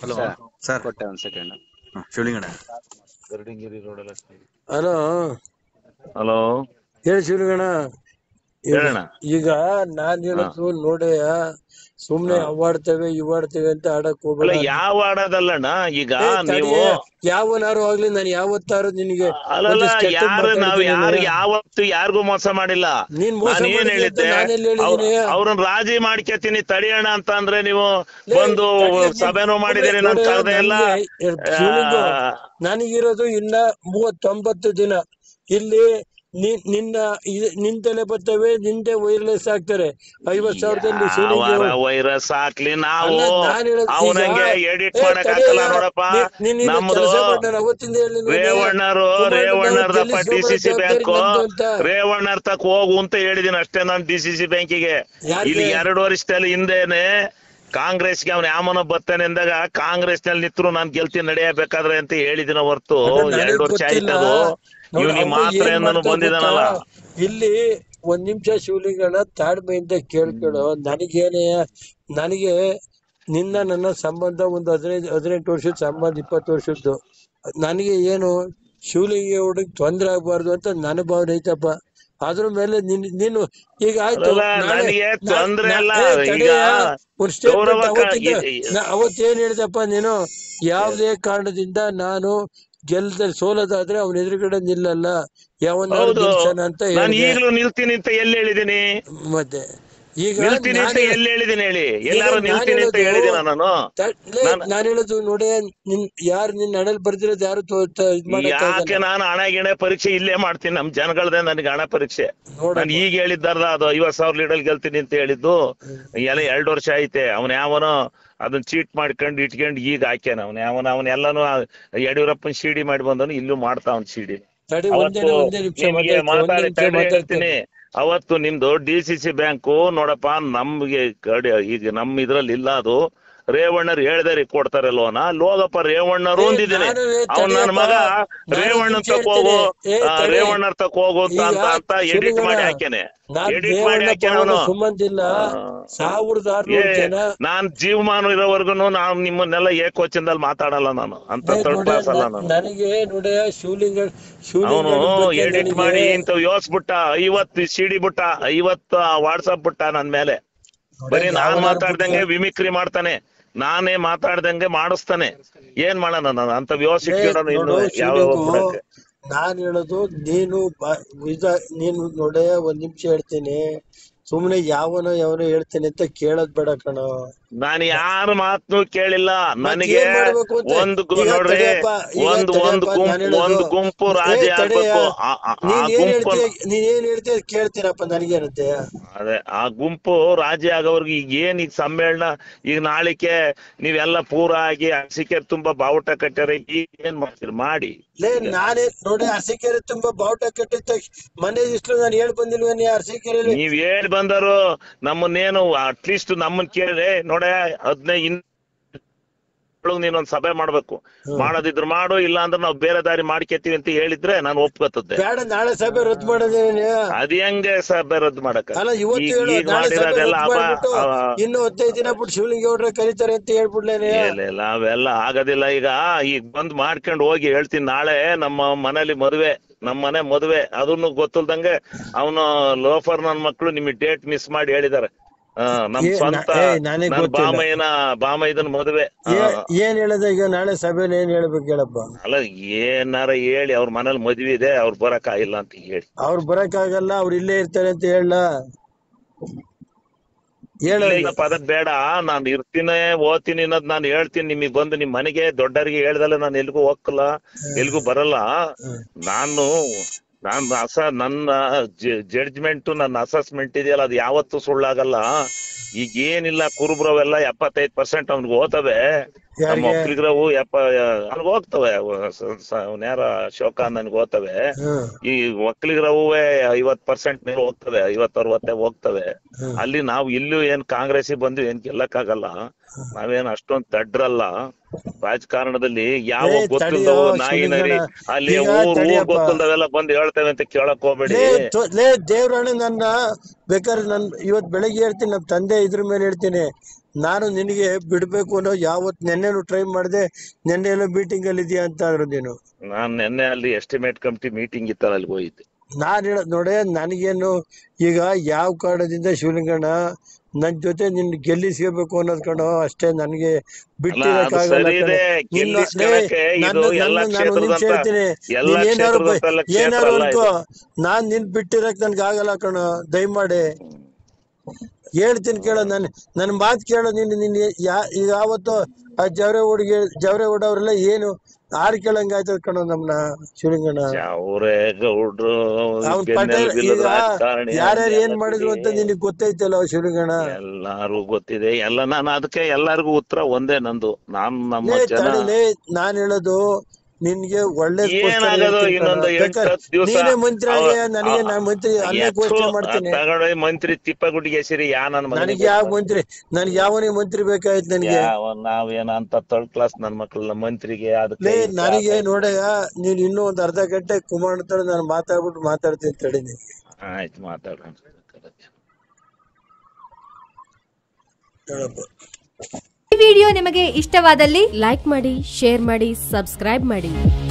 Hello sir. Sir ಕೊಟ್ಟೆ ಒಂದ್ second Shivalinganna Garadingiri road ಎಲ್ಲ ಹಲೋ ಹಲೋ ಹೇಳಿ ಶಿವಲಿಂಗಣ್ಣ ಈಗ- ಹೇಳಣ್ಣ ಈಗ ನಾನ್ ಹೇಳೋದು ನೋಡಯ್ಯ ಸುಮ್ನೆ ಅವಾಡ್ತೇವೆ ಇವಾಡ್ತೇವೆ ಅಂತ ಆಡಕ್ ಅಲ್ಲ ಹೋಗ್ಬೇಡ ಯಾವ ಆಡೋದಲ್ಲಣ್ಣ ಈಗ ಏ, ನೀವು ತಡಿಯ, ಯಾವನಾರು ಆಗ್ಲಿ ನಾನು ಯಾವತ್ತಾರು ನಿನಗೆ ಅಲ್ಲಲ್ಲ ಒಂದಿಷ್ಟ್ ಕೆಟ್ಟದ್ ಯಾರು ನಾವ್ ಮಾತಾಡ್ತೀನಿ ಯಾರು ನಾನು. ಯಾವತ್ತು ಯಾರಿಗೂ ಮೋಸ ಮಾಡಿಲ್ಲ ನೀನ್ ಮೋಸ ನಾನ್ ಏನ್ ಮಾಡಿದ್ಯ ಅಂತ ಹೇಳಿದ್ದೆ ನಾನೆಲ್ಲಿ ಹೇಳಿದೀನಿ? ಅವ್ರನ್ನ ರಾಜಿ ಮಾಡ್ಕೊತೀನಿ ತಡಿಯೋಣ ಅಂತ ಅಂದ್ರೆ ನೀವು ಲೇ, ಬಂದು ತಡಿಯ, ಸಭೆನೂ ನೀನ್ ಮಾಡಿದಿರಿ ನನ್ ನೋಡು, ಕರೆದೆ ಎಲ್ಲ ನನ್ಗೆ ಶಿವಲಿಂಗು, ನನಗಿರೋದು ಇನ್ನ ಮೂವತ್ತೊಂಬತ್ತು ದಿನ ಇಲ್ಲಿ ನಿ- ನಿನ್ನ ಇದ್- ನಿನ್ ತಲೆ ಬರ್ತವೆ ನಿಂದೆ ವೈರ್ಲೆಸ್ ಆಗ್ತಾರೆ ಐವತ್ ಸಾವಿರದಲ್ಲಿ ಶಿವಲಿಂಗ ವೈರಸ್ ಹಾಕ್ಲಿ ನಾವು ಅಲ್ಲ, ನಾನ್ ಹೇಳೋದು ಈಗ- ಅವನಂಗೆ ಎಡಿಟ್ ಏ, ಮಾಡಕ್ ತಡೆಯ, ಆಗಲ್ಲ ನೋಡಪ್ಪ ನೀ- ನೀನ್ ಇಲ್ಲಿ ನಮ್ದು ಕೆಲ್ಸ ಮಾಡ್, ನಾನು ಅವತ್ತಿಂದ ಹೇಳಿದ್ದೀನಿ ನೋಡಿ. ರೇವಣ್ಣರು ಕುಮಾರಣ್ಣ ರೇವಣ್ಣರ್ದಪ್ಪ ಡಿ ಗೆಲ್ಲಿಸ್ಕೊಂಬರೋ ಸಿ ಸಿ ಜವಾಬ್ದಾರಿ ಬ್ಯಾಂಕ್ ನಮ್ದು ಅಂತ. ರೇವಣ್ಣರ್ ತಕ್ ಹೋಗು ಅಂತ ಹೇಳಿದೀನಿ ಅಷ್ಟೇ ನಾನು ಡಿ ಸಿ ಸಿ ಬ್ಯಾಂಕಿಗೆ ಯಾರ್ಗೆ? ಇಲ್ಲಿ ಎರಡು ವರ್ಷದಲ್ಲಿ ಹಿಂದೆನೆ ಕಾಂಗ್ರೆಸ್ಗೆ ಅವ್ನ ಯಾಮನ ಬರ್ತಾನೆ ಅಂದಾಗ ಕಾಂಗ್ರೆಸ್ ನಲ್ಲಿ ನಿತ್ರು ನಾನ್ ಗೆಲ್ತೀನಿ ನಡೆಯಬೇಕಾದ್ರೆ ಅಂತ ಹೇಳಿದಿನ ಹೊರ್ತು ಅಲ್ಲ, ನನಗ್ ಎರಡು ವರ್ಷ ಗೊತ್ತಿಲ್ಲ. ಆಯ್ತದು ನೋಡು, ಇವ್ನಿಗೆ ಅವ್ನು ಮಾತ್ರ ಏನ್ ಏನನ್ನು ಮಾಡ್ತಾ ಬಂದಿದಾನಲ್ಲ ಗೊತ್ತಾ? ಇಲ್ಲಿ ಒಂದ್ ನಿಮಿಷ ಶಿವಲಿಂಗಣ್ಣ ತಾಳ್ಮೆಯಿಂದ ಕೇಳ್ಕೊಳು ನನಗೇನೆ ನನಗೆ ನಿನ್ನ ನನ್ನ ಸಂಬಂಧ ಒಂದು ಹದಿನೈದು ಹದಿನೆಂಟು ವರ್ಷದ ಸಂಬಂಧ ಇಪ್ಪತ್ತು ವರ್ಷದ್ದು ನನಗೆ ಏನು ಶಿವಲಿಂಗ ಹುಡುಗ ತೊಂದ್ರೆ ಆಗ್ಬಾರ್ದು ಅಂತ ನನ್ನ ಭಾವನೆ ಐತಪ್ಪ ಅದ್ರ ಮೇಲೆ ನಿನ್ ನೀನು ಈಗ ಆಯ್ತು ಅಲ್ಲ, ನಾಳೆ- ನನಗೆ ನಾ- ತೊಂದ್ರೆ ನಾ- ಅಲ್ಲ. ಏ, ಈಗ ತಡೆಯ, ಒಂದ್ statement ಗೌರವಕ್ಕ ಅವತ್ತಿಂದ ಈ- ಈ- ನಾ- ಅವತ್ತೇನ್ ಹೇಳ್ದಪ್ಪ ನೀನು ಯಾವುದೇ ಕಾರಣದಿಂದ ನಾನು ಗೆಲ್ದ ಸೋಲದಾದ್ರೆ ಅವನ ಎದುರುಗಡೆ ನಿಲ್ಲಲ್ಲ ಯಾವನ್ನಾರು ಹೌದು ನಿಲ್ಸಣ ಅಂತ ನಾನು ಹೇಳಿದೆ ಈಗಲೂ ನಿಲ್ತೀನಿ ಅಂತ ಎಲ್ಲಿ ಹೇಳಿದೀನಿ ಮತ್ತೆ ಈಗ ನಿಲ್ತೀನಿ ಅಂತ ನಾನ್ ಎಲ್ಲಿ ಹೇಳಿದೀನಿ ಹೇಳಿ ಎಲ್ಲಾರು ನಾನ್ ನಿಲ್ತೀನಿ ಅಂತ ಹೇಳೋದು- ಹೇಳಿದಿನ ನಾನು ತ- ಲೇ, ನಾನ್- ನಾನ್ ಹೇಳೋದು ನೋಡಿ ನಿನ್ ಯಾರು ನಿನ್ ಹಣಲ್ ಬರ್ದಿರೋದು ಯಾರು ತೋ- ತ- ಇದ್ ಯಾಕೆ ಮಾಡಕ್ಕಾಗಲ್ಲ ನಾನು ಹಣ ಗಿಣ ಪರೀಕ್ಷೆ ಇಲ್ಲೇ ಮಾಡ್ತೀನಿ ನಮ್ ಜನಗಳದೇ ನನಗೆ ಹಣ ಪರೀಕ್ಷೆ ನೋಡಪ್ಪ. ನಾನು ಈಗ ಹೇಳಿದ್ದಾರಲ್ಲ ಅದು ಐವತ್ ಸಾವಿರ ಲೀಡಲ್ ಗೆಲ್ತೀನಿ ಅಂತ ಹೇಳಿದ್ದು ಎಲ್ಲ ಎರಡು ವರ್ಷ ಐತೆ ಅವನ್ ಯಾವನೋ ಅದನ್ನ ಚೀಟ್ ಮಾಡ್ಕೊಂಡು ಇಟ್ಕೊಂಡು ಈಗ ಹಾಕ್ಯಾನ ಅವನ್ ಯಾವನ ಅವನೆಲ್ಲಾನು ಯಡಿಯೂರಪ್ಪನ್ ಸಿಡಿ ಮಾಡಿ ಬಂದವನು ಇಲ್ಲೂ ಮಾಡ್ತಾವನ್ ಸಿಡಿ ತಡಿ ಒಂದೇ ಅವತ್ತು ಒಂದೇ ನಿಮಿಷ ನಿಮ್ಗೆ ಮಾತಾಡ್ತೀನಿ, ಒಂದೇ ಮಾತಾಡಿ ನಿಮಿಷ ತಡಿ ಹೇಳ್ತೀನಿ ಮಾತಾಡ್ತೀನಿ ಅವತ್ತು ನಿಮ್ದು ಡಿ ಸಿ ಸಿ ಬ್ಯಾಂಕು ನೋಡಪ್ಪ ನಮ್ಗೆ ಕಡೆ ಈಗ ನಮ್ ಇದ್ರಲ್ಲಿ ಇಲ್ಲ ಅದು ರೇವಣ್ಣರು ಹೇಳ್ದಾರಿ ಕೊಡ್ತಾರೆ ಲೋನ ಲೋಗಪ್ಪ ರೇವಣ್ಣರು ಏ, ಒಂದಿದ್ದೀನಿ ನಾನು ಏ, ಅವ್ನ್ ನನ್ನ ತಡಿಯಪ್ಪ, ಮಗ ನಾನು ರೇವಣ್ಣನ್ ನಿಮ್ಗೆ ತಕ್ ಹೋಗು ಹೇಳ್ತೀನಿ. ಏ, ಆ, ತಡಿ. ರೇವಣ್ಣರ್ ತಕ್ ಹೋಗು ಅಂತ ಈಗ ಅಂತ ಅಂತ ಎಡಿಟ್ ಶಿವಲಿಂಗಣ್ಣ, ಮಾಡಿ ಹಾಕ್ಯಾನೆ ನಾನ್ ಎಡಿಟ್ ಮಾಡಿ ದೇವಣ್ಣ ಹಾಕ್ಯಾನ ಪವನ ಅವನು ಸುಮಂತಿಲ್ಲ ಸಾವಿರದ ಏ ಆರ್ನೂರು ಜನ ನಾನ್ ಜೀವಮಾನ ಇರೋವರ್ಗು ನಾವು ನಿಮ್ಮನ್ನೆಲ್ಲ ಏಕವಚನದಲ್ಲಿ ಮಾತಾಡಲ್ಲ ನಾನು ಅಂತ ಏ, ಥರ್ಡ್ ನೋಡಿ, ಕ್ಲಾಸ್ ಅಲ್ಲ ನ- ನಾನು ನನಗೆ ನೋಡಿ ಶಿವಲಿಂಗ ಅವನು ಶಿವಲಿಂಗ ಎಡಿಟ್ ಮಾಡಿ ಇಂತ ಯೋಚ್ಬಿಟ್ಟ ಐವತ್ತು ಸಿಡಿ ಬಿಟ್ಟ ಐವತ್ತು ವಾಟ್ಸಪ್ ಬಿಟ್ಟ ನನ್ ಮೇಲೆ ಬರೀ ನಾನ್ ಮಾತಾಡ್ದಂಗೆ ವಿಮಿಕ್ರಿ ಮಾಡ್ತಾನೆ ನಾನೇ ಮಾತಾಡ್ದಂಗೆ ಮಾಡಿಸ್ತಾನೆ ಏನ್ ಮಾಡೋಣ ನಾನು ಅಂತ ವ್ಯವಸ್ಥೆ ಇಟ್ಕೊಂಡವ್ನು ಇನ್ನು ಯಾವ ಬಿಡಕ್ಕೆ ನಾನ್ ಹೇಳೋದು ನೀನು ಬ- ಇದ ನೀನು ನೋಡೆ ಒಂದ್ ನಿಮಿಷ ಹೇಳ್ತೀನಿ ಸುಮ್ನೆ ಯಾವನೋ ಯಾವನೋ ಹೇಳ್ತೇನೆ ಅಂತ ಕೇಳೋದ್ ಬೇಡ ಕಣೋ ನಾನು ಯಾರ ಮಾತನ್ನು ಕೇಳಿಲ್ಲ ನನಗೆ ಏನ್ ಮಾಡ್ಬೇಕು ಅಂತ? ಒಂದು ಗು- ಈಗ ನೋಡ್ರಿ ತಡಿಯಪ್ಪ, ಈಗ ಒಂದು ಒಂದು ತಡಿಯಪ್ಪ, ನಾನ್ ಗುಂಪು ಹೇಳೋದು. ಒಂದು ಗುಂಪು ಏ, ರಾಜಿ ತಡಿಯ. ಆಗ್ಬೇಕು ಆ- ಆ- ಆ ನೀನ್ ಏನ್ ಗುಂಪು ಹೇಳ್ತೀಯ ನೀನ್ ಏನ್ ಹೇಳ್ತೀಯ ಅದ್ ಕೇಳ್ತೀನಪ್ಪ ನನಗೇನಂತೆ ಅದೇ ಆ ಗುಂಪು ರಾಜಿ ಆಗೋರ್ಗೆ ಈಗ ಏನ್ ಈಗ ಸಮ್ಮೇಳನ ಈಗ ನಾಳಿಕೆ ನೀವೆಲ್ಲ ಪೂರ ಆಗಿ ಅರಸಿಕೆ ತುಂಬಾ ಬಾವುಟ ಕಟ್ಟಾರೆ ಈಗ ಏನ್ ಮಾಡ್ತೀರಿ ಮಾಡಿ ಲೇ ನಾನೇ ನೋಡಿ ಅರಸೀಕೆರೆ ತುಂಬಾ ಬಾವುಟ ಕಟ್ಟಿತ್ತ ಮನೆ ಇಷ್ಟು ನಾನು ಹೇಳ್ ಬಂದಿಲ್ವೇನೆ ಅರಸೀಕೆರೆಯಲ್ಲಿ ನೀವ್ ಹೇಳ್ ಬಂದರು ನಮ್ಮನ್ನೇನು ಅಟ್ಲೀಸ್ಟ್ ನಮ್ಮನ್ ಕೇಳಿದ್ರೆ ನೋಡ ಹದಿನೈದು ಇನ್ ನೀನೊಂದ್ ಸಭೆ ಮಾಡ್ಬೇಕು ಮಾಡೋದಿದ್ರು ಮಾಡು ಇಲ್ಲ ಅಂದ್ರೆ ನಾವು ಬೇರೆ ದಾರಿ ಮಾಡ್ಕೊತೀವಿ ಅಂತ ಹೇಳಿದ್ರೆ ನಾನು ಒಪ್ಕೋತದ್ದೆ ಬೇಡ ನಾಳೆ ಸಭೆ ರದ್ದು ಮಾಡೋದೇನೆ ಅದ್ ಹೆಂಗೆ ಸಭೆ ರದ್ದು ಮಾಡಕ ಅಲ್ಲ ಇವತ್ತು ಈಗ- ಹೇಳು ಈಗ ನಾಳೆ ಸಭೆ ಮಾಡಿರೋದೆಲ್ಲ ರದ್ದು ಅಪ ಮಾಡ್ಬಿಟ್ಟು ಅವ- ಇನ್ನು ಹದಿನೈದು ದಿನ ಬಿಟ್ಟು ಶಿವಲಿಂಗ ಗೌಡ್ರೆ ಕರೀತಾರೆ ಅಂತ ಹೇಳ್ಬಿಡ್ಲೇನೆ ಇಲ್ಲ ಇಲ್ಲ ಅವೆಲ್ಲ ಆಗೋದಿಲ್ಲ ಈಗ ಈಗ ಬಂದ್ ಮಾಡ್ಕೊಂಡು ಹೋಗಿ ಹೇಳ್ತೀನಿ ನಾಳೆ ನಮ್ಮ ಮನೇಲಿ ಮದುವೆ ನಮ್ಮ ಮನೆ ಮದುವೆ ಅದನ್ನು ಗೊತ್ತಿಲ್ದಂಗೆ ಅವನು ಲೋಫರ್ ನನ್ ಮಕ್ಳು ನಿಮಗೆ ಡೇಟ್ ಮಿಸ್ ಮಾಡಿ ಹೇಳಿದಾರೆ ಆ, ನಮ್ ಏ, ನಾ- ಸ್ವಂತ ಏ, ನನಗ್ ನನ್ ಗೊತ್ತಿಲ್ಲ. ಬಾಮಯ್ಯನ ಬಾಮಯ್ಯದನ್ ಮದುವೆ ಆ, ಏ- ಏನ್ ಹೇಳದ ಈಗ ನಾಳೆ ಸಭೆಲಿ ಏನ್ ಹೇಳ್ಬೇಕು ಹೇಳಪ್ಪ ಅಲ್ಲ ಏನಾರ ಹೇಳಿ ಅವ್ರ ಮನೇಲಿ ಮದ್ವೆ ಇದೆ ಅವ್ರು ಬರಕ್ ಆಗಿಲ್ಲ ಅಂತ ಹೇಳಿ ಅವ್ರು ಬರಕ್ಕಾಗಲ್ಲ ಅವ್ರು ಇಲ್ಲೇ ಇರ್ತಾರೆ ಅಂತ ಹೇಳ ಹೇಳ ಇಲ್ಲ, ಇಲ್ಲ ಪದ ಬೇಡ ನಾನು ಇರ್ತೀನಿ ಓದ್ತೀನಿ ಅನ್ನೋದ್ ನಾನು ಹೇಳ್ತೀನಿ ನಿಮಗೆ ಬಂದು ನಿಮ್ ಮನೆಗೆ ದೊಡ್ಡರಿಗೆ ಹೇಳ್ದಲ್ಲ ನಾನು ಎಲ್ಗೂ ಹೋಗಲ್ಲ ಎಲ್ಗೂ ಬರಲ್ಲ ನಾನು ನಾನು ಅಸ ನನ್ನ ಜಡ್ಜ್ಮೆಂಟ್ ನನ್ನ ಅಸೆಸ್ಮೆಂಟ್ ಇದೆಯಲ್ಲ ಅದು ಯಾವತ್ತೂ ಸುಳ್ಳಾಗಲ್ಲ ಈಗ ಏನಿಲ್ಲ ಕುರುಬ್ರವೆಲ್ಲ ಎಪ್ಪತ್ತೈದ್ ಪರ್ಸೆಂಟ್ ಅವ್ನಿಗೆ ಹೋತವೆ ನಮ್ಮ ಯಾರಿಗೆ? ಒಕ್ಕಲಿಗರವು ಎಪ್ಪ ಅವ್ನಿಗೆ ಹೋಗ್ತವೆ ಅವ್ನ ಯಾರ ಶೋಕ ನನ್ಗೆ ಹೋಗ್ತವೆ ಹ್ಮ್ ಈ ಒಕ್ಕಲಿಗರವೇ ಐವತ್ ಪರ್ಸೆಂಟ್ ಮೇಲೆ ಹೋಗ್ತವೆ ಐವತ್ ಅರವತ್ತೆ ಹೋಗ್ತವೆ ಹ್ಮ್. ಅಲ್ಲಿ ನಾವು ಇಲ್ಲೂ ಏನ್ ಕಾಂಗ್ರೆಸ್ ಬಂದು ಏನ್ ಗೆಲ್ಲಕ್ಕಾಗಲ್ಲ ನಾವೇನ್ ಅಷ್ಟೊಂದ್ ದಡ್ರಲ್ಲ ರಾಜಕಾರಣದಲ್ಲಿ ಯಾವ ಏ, ಗೊತ್ತಿಲ್ದವು ತಡಿಯೋ, ನಾಯಿ ನರಿ ಶಿವಲಿಂಗಣ್ಣ. ಅಲ್ಲಿ ಈಗ ಊರ್ ಊರ್ ತಡಿಯಪ್ಪ. ಗೊತ್ತಿಲ್ದವೆಲ್ಲ ಬಂದು ಹೇಳ್ತೇವೆ ಅಂತ ಕೇಳಕ್ ಹೋಗ್ಬೇಡಿ ಲೇ ತೊ- ಲೇ ದೇವ್ರಾಣೆ ನನ್ನ ಬೇಕಾದ್ರೆ ನನ್ ಇವತ್ ಬೆಳಗ್ಗೆ ಹೇಳ್ತೀನಿ ನಮ್ಮ ತಂದೆ ಇದ್ರ ಮೇಲೆ ಹೇಳ್ತೀನಿ ನಾನು ನಿನಗೆ ಬಿಡ್ಬೇಕು ಅನ್ನೋ ಯಾವತ್ ನೆನ್ನೆನು ಟ್ರೈ ಮಾಡಿದೆ ನೆನ್ನೆ ಎಲ್ಲೋ ಮೀಟಿಂಗ್ ಅಲ್ಲಿ ಇದೆಯಾ ಅಂತ ಅಂದ್ರು ನೀನು ನಾನ್ ನಿನ್ನೆ ಅಲ್ಲಿ ಎಸ್ಟಿಮೇಟ್ ಕಮಿಟಿ ಮೀಟಿಂಗ್ ಇತ್ತಲ್ಲ ಅಲ್ಲಿ ಹೋಗಿದ್ದೆ ನಾನ್ ಹೇಳೋದ್ ನೋಡೆ ನನಗೇನು ಈಗ ಯಾವ ಕಾರಣದಿಂದ ಶಿವಲಿಂಗಣ್ಣ ನನ್ ಜೊತೆ ನಿನ್ ಗೆಲ್ಲಿಸ್ಕೋಬೇಕು ಅನ್ನೋದ್ ಕಣೋ ಅಷ್ಟೇ ನನಗೆ ಬಿಟ್ಟಿರಕ್ಕಾಗಲ್ಲ ಸರಿ ಇದೆ, ಕಣೋ. ನಿನ್ನ- ಲೇ, ಗೆಲ್ಲಿಸ್ಕೊಳಕ್ಕೆ ಇದು ನನ್ನ- ಎಲ್ಲ ನನ್ನ- ನಾನು ಒಂದ್ ನಿಮಿಷ ಕ್ಷೇತ್ರದಂತ- ಹೇಳ್ತೀನಿ ಎಲ್ಲ ನೀನ್ ಏನಾರು ಬ- ಕ್ಷೇತ್ರದಂತೆಲ್ಲ ಕ್ಷೇತ್ರ ಏನಾರು ಅಲ್ಲ ಅನ್ಕೋ ನಾನ್ ನಿನ್ ಬಿಟ್ಟಿರಕ್ ನನ್ಗೆ ಆಗಲ್ಲ ಕಣೋ ದಯಮಾಡಿ ಹೇಳ್ತೀನಿ ಕೇಳೋ ನನ್ ನನ್ ಮಾತ್ ಕೇಳೋ ನೀನ್ ನೀನ್ ಯಾ ಈಗ ಯಾವತ್ತು ಆ ಜವರೆ ಹುಡುಗಿ ಜವರೆ ಹುಡವ್ರೆಲ್ಲ ಏನು ಹಾಡ್ ಕೇಳಂಗ ಆಯ್ತದ ಕಣೋ ನಮ್ನ ಶಿವಲಿಂಗಣ್ಣ ಅವರೇ ಗೌಡ್ರು ಅವ್ನ್ ಬೆನ್ನೆಲ್ ಪಟೇಲ್ ಬಿಲ್ಲದ ಈಗ ರಾಜಕಾರಣಿ ಯಾರ್ಯಾರು ಏನ್ ಎಲ್ಲ ಮಾಡಿದ್ರು ಅಂತ ಬಿಡಿ. ನಿನಗ್ ಗೊತ್ತೈತಲ್ಲ ಶಿವಲಿಂಗಣ್ಣ ಎಲ್ಲಾರು ಗೊತ್ತಿದೆ ಎಲ್ಲ ನಾನು ಅದಕ್ಕೆ ಎಲ್ಲಾರ್ಗು ಉತ್ತರ ಒಂದೇ ನಂದು ನಾನ್ ನಮ್ಮ ಲೇ ಜನ ತಡಿಲೇ ನಾನ್ ಹೇಳೋದು ನಿನ್ಗೆ ಒಳ್ಳೆ ಏನಾಗೋದು ಇನ್ನೊಂದು ಎಂಟ್ ಹತ್ತು ದಿವಸ ನೀನೇ ಮಂತ್ರಿ ಆಗಿ ನನಗೆ ನಾನ್ ಮಂತ್ರಿ ಅಲ್ಲೇ ಘೋಷಣೆ ಮಾಡ್ತೀನಿ ತಗೊಂಡೋಗಿ ಮಂತ್ರಿ ತಿಪ್ಪಗುಡಿಗೆ ಹೆಸರಿ ಯಾ ನನ್ ನನಗೆ ಯಾವ ಮಂತ್ರಿ ನನ್ಗೆ ಯಾವನೇ ಮಂತ್ರಿ ಬೇಕಾಯ್ತು ನನಗೆ ಯಾವ ನಾವೇನ ಅಂತ ಥರ್ಡ್ ಕ್ಲಾಸ್ ನನ್ ಮಕ್ಳನ್ನ ಮಂತ್ರಿಗೆ ಅದಕ್ಕೆ ಲೇ ಇದಕ್ಕೆ ನನಗೆ ನೋಡಯ್ಯ ನೀನ್ ಇನ್ನೂ ಒಂದ್ ಅರ್ಧ ಗಂಟೆ ಕುಮಾರ್ ಹತ್ರ ನಾನು ಮಾತಾಡ್ಬಿಟ್ಟು ಮಾತಾಡ್ತೀನಿ ತಡಿ ನೀನು ಆಯ್ತು ಮಾತಾಡೋಣ ಹೇಳಪ್ಪ ಈ ವಿಡಿಯೋ ನಿಮಗೆ ಇಷ್ಟವಾದಲ್ಲಿ ಲೈಕ್ ಮಾಡಿ ಶೇರ್ ಮಾಡಿ ಸಬ್ಸ್ಕ್ರೈಬ್ ಮಾಡಿ